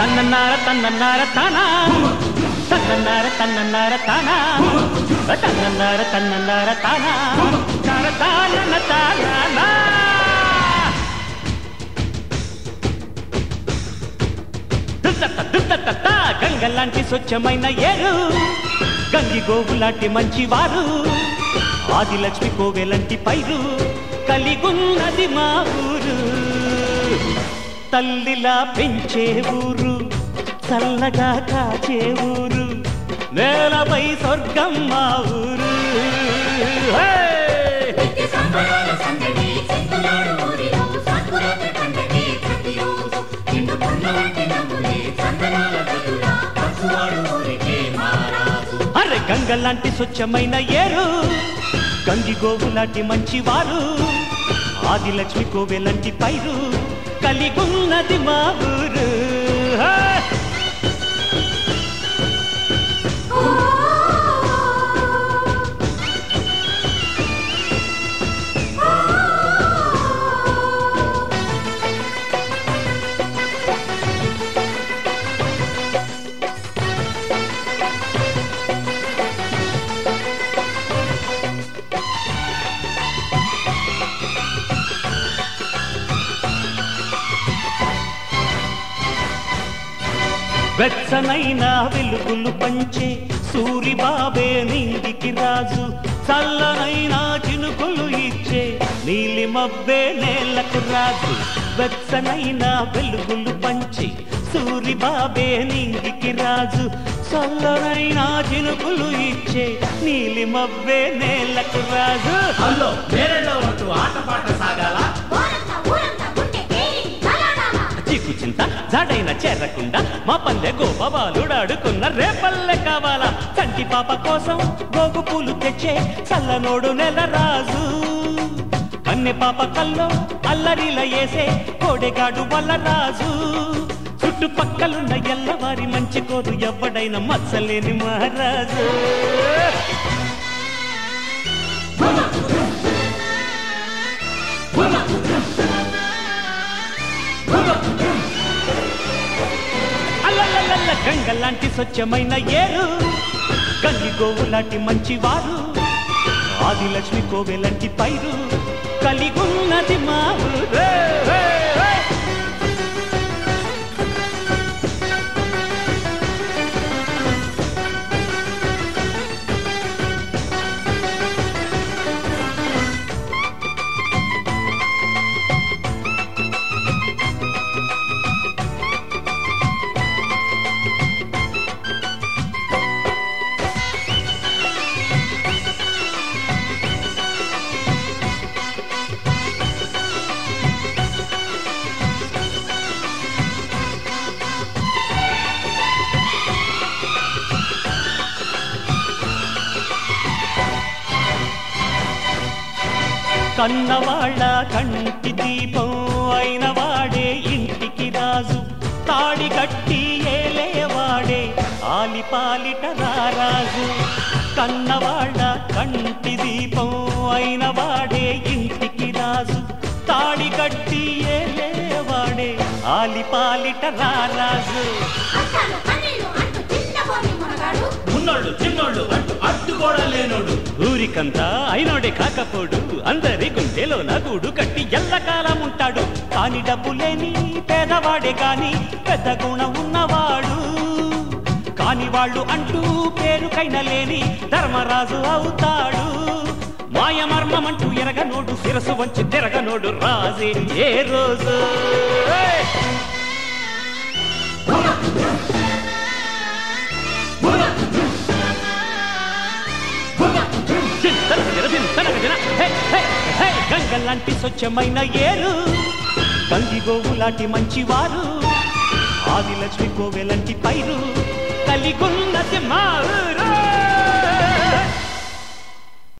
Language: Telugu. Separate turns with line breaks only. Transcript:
తన్నన్నార తన్నన్నార తానా తన్నన్నార తన్నన్నార తానా తన్నన్నార తన్నన్నార తానా తార తానన్న తానా దుద్దత్త దుద్దత్త గంగలాంటి స్వచ్ఛమైన ఏరు గంగి గోవులాంటి మంచివారు ఆదిలక్ష్మి కోవెలంటి పైరు కలిగున్నది మా ఊరు తల్లిలా పెంచే ఊరు చల్లగా కాచే ఊరు నేలపై స్వర్గం మా ఊరు హే!
నిత్య సంబరాల సందడి చింతలాడు ఊరిలో సంకురాత్రి పండగే ప్రతిరోజు నిండుకున్న వంటి నవ్వులే చందనాల గదులా పసువాడు ఊరికే మారాజు
అరే గంగలాంటి స్వచ్ఛమైన ఏరు గంగి గోవులాంటి మంచివారు ఆదిలక్ష్మి కోవెలంటి పైరు కలిగున్నది మా ఊరు హే! వెచ్చనైన వెలుగులు పంచే సూరిబాబే నింగికి రాజు చల్లనైన చినుకులు ఇచ్చే నీలి మబ్బే నేలకు రాజు వెచ్చనైన వెలుగులు పంచే సూరిబాబే నింగికి రాజు చల్లనైన చినుకులు ఇచ్చే నీలి మబ్బే నేలకు రాజు
హలో నేరేలో ఉంటూ ఆటపాట సాగాల
ఊరంతా ఊరంతా ఉంటే ఏయ్ తలాడాలా
చీకు చింత జాడైన చేరకుండా మా పల్లె గోపబాలుడాడుకున్న రేపల్లె కావాలా చంటి పాప కోసం గోగు పూలు తెచ్చే చల్లనోడు నెల రాజు కన్నె పాప కల్లో అల్లరిల వేసే కోడెగాడు వల్ల రాజు చుట్టుపక్కలున్న ఎల్లవారి మంచి కోరు ఎవ్వడైన మచ్చలేని మహారాజు అల్లల్లల్ల గంగలాంటి స్వచ్ఛమైన ఏరు గంగి గోవులాంటి మంచివారు ఆదిలక్ష్మి కోవెలంటి పైరు కలిగున్నది మా ఊరు. రే, రే, రే. కన్నవాళ్ళ కంటి దీపం అయిన వాడే ఇంటికి రాజు తాడి కట్టి ఏలేవాడే ఆలిపాలిట రారాజు కన్నవాళ్ళ కంటి దీపం అయిన వాడే ఇంటికి రాజు తాడి కట్టి ఏలేవాడే ఆలిపాలిట రారాజు
అట్టాలు కన్నీళ్ళు అంటూ చిన్నబోని మునగాడు
ఉన్నోళ్ళు చిన్నోళ్ళు అంటూ అడ్డు కూడా లేనోడు
ఊరికంతా అయినోడే కాకపోడు అందరి గుండెలో నగుడు కట్టి ఎల్లకాలం ఉంటాడు కాని డబ్బు లేని పేదవాడే కాని పెద్ద గుణం ఉన్నవాడు కాని వాళ్ళు అంటూ పేరుకైన లేని ధర్మరాజు అవుతాడు మాయమర్మమంటూ ఎరగనోడు శిరసు వంచి తిరగనోడు రాజే ఏ రోజు ఏయ్! చింతనగజన, చింతనగజన, హే, హే, హే, గంగలాంటి స్వచ్ఛమైన ఏరు గంగి గోవులాంటి మంచివారు ఆదిలక్ష్మి కోవెలంటి పైరు కలిగున్నది మా ఊరు